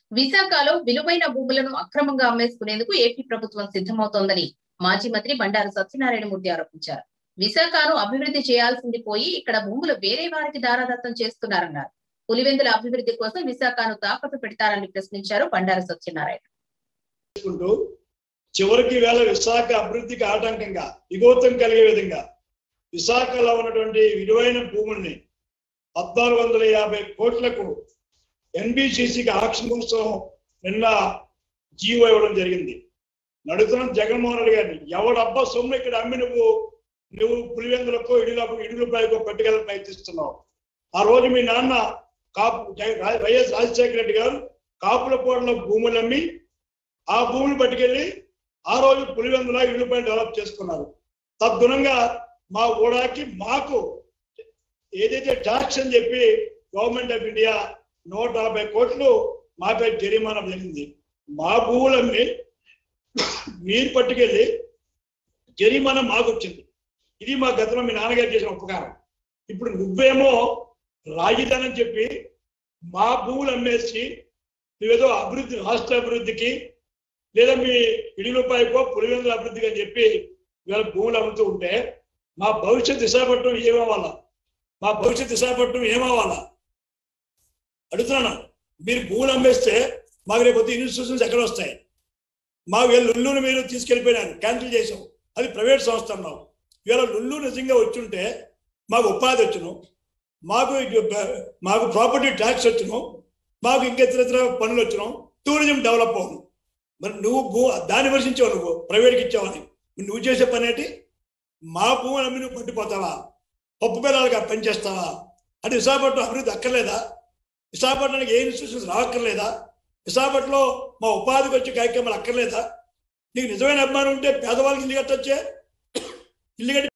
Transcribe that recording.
విశాఖలో విలువైన భూములను అక్రమంగా అమ్మేసుకునేందుకు ఏపీ ప్రభుత్వం సిద్ధమవుతోందని మాజీ మంత్రి బండారు సత్యనారాయణమూర్తి ఆరోపించారు విశాఖను అభివృద్ధి చేయాల్సింది పోయి ఇక్కడ భూములు వేరే వారికి దారాదత్తం చేస్తున్నారన్నారు పులివెందుల అభివృద్ధి కోసం విశాఖను తాకట్టు పెడతారని ప్రశ్నించారు బండారు సత్యనారాయణ చేసుకుంటూ చివరికి వేళ విశాఖ అభివృద్ధికి ఆటంకంగా విగోతం కలిగే విధంగా విశాఖలో ఉన్నటువంటి విలువైన భూముల్ని పద్నాలుగు వందల యాభై కోట్లకు ఎన్బిసిసికి ఆక్షన్ కోసం నిన్న జీవో ఇవ్వడం జరిగింది నడుతున్న జగన్మోహన్ రెడ్డి గారిని ఎవడబ్బా సొమ్ము ఇక్కడ అమ్మి నువ్వు నువ్వు పులివెందులకో ఇడులకు ఇడుగులపైకో పట్టుకెళ్ళ ప్రయత్నిస్తున్నావు ఆ రోజు మీ నాన్న కాపు జగ- రా- వైఎస్ రాజశేఖర రెడ్డి గారు కాపుల పోడలో భూములు అమ్మి ఆ భూములు పట్టుకెళ్ళి ఆ రోజు పులివెందుల ఇళ్ళపై డెవలప్ చేసుకున్నారు తద్గుణంగా మా ఊడాకి మాకు ఏదైతే ట్యాక్స్ అని చెప్పి గవర్నమెంట్ ఆఫ్ ఇండియా నూట యాభై కోట్లు మాపై జరిమానా జరిగింది మా భూములమ్మి మీరు పట్టుకెళ్ళి జరిమానా మాకు వచ్చింది ఇది మా గతంలో మీ నాన్నగారు చేసిన ఉపకారం ఇప్పుడు నువ్వేమో రాజధాని అని చెప్పి మా భూములు అమ్మేసి నువ్వేదో అభివృద్ధి రాష్ట్ర అభివృద్ధికి లేదా మీ ఇడిలపైకో పులివెందుల అభివృద్ధికి అని చెప్పి ఇవాళ భూములు అమ్ముతూ ఉంటే మా భవిష్యత్ విశాఖపట్నం ఏమవ్వాలా మా భవిష్యత్ విశాఖపట్నం ఏమవ్వాలా అడుగుతున్నాను మీరు భూములు అమ్మేస్తే మాకు రేపు ఇన్స్టిట్యూషన్స్ ఎక్కడ వస్తాయి మా వీళ్ళ లుల్లుని మీరు తీసుకెళ్ళిపోయినారు క్యాన్సిల్ చేసాం అది ప్రైవేట్ సంస్థ అన్నావు ఇవాళ లుల్లు నిజంగా వచ్చుంటే మాకు ఉపాధి వచ్చును మాకు ఇది బ- మాకు ప్రాపర్టీ ట్యాక్స్ వచ్చును మాకు ఇంకా ఇతర ఇతర పనులు వచ్చును టూరిజం డెవలప్ అవును మరి నువ్వు భూ దాన్ని వర్షించావు నువ్వు ప్రైవేట్కి ఇచ్చావని మరి నువ్వు చేసే పని ఏంటి మా భూములు అమ్మి నువ్వు పట్టిపోతావా పప్పు పిల్లలుగా పనిచేస్తావా అంటే విశాఖపట్నం అభివృద్ధి అక్కర్లేదా విశాఖపట్నానికి ఏ ఇన్స్టిట్యూషన్స్ రావక్కర్లేదా విశాఖపట్నంలో మా ఉపాధికి వచ్చే కార్యక్రమాలు అక్కర్లేదా నీకు నిజమైన అభిమానం ఉంటే పేదవాళ్ళకి ఇల్లు కట్టొచ్చే ఇల్లు కట్టి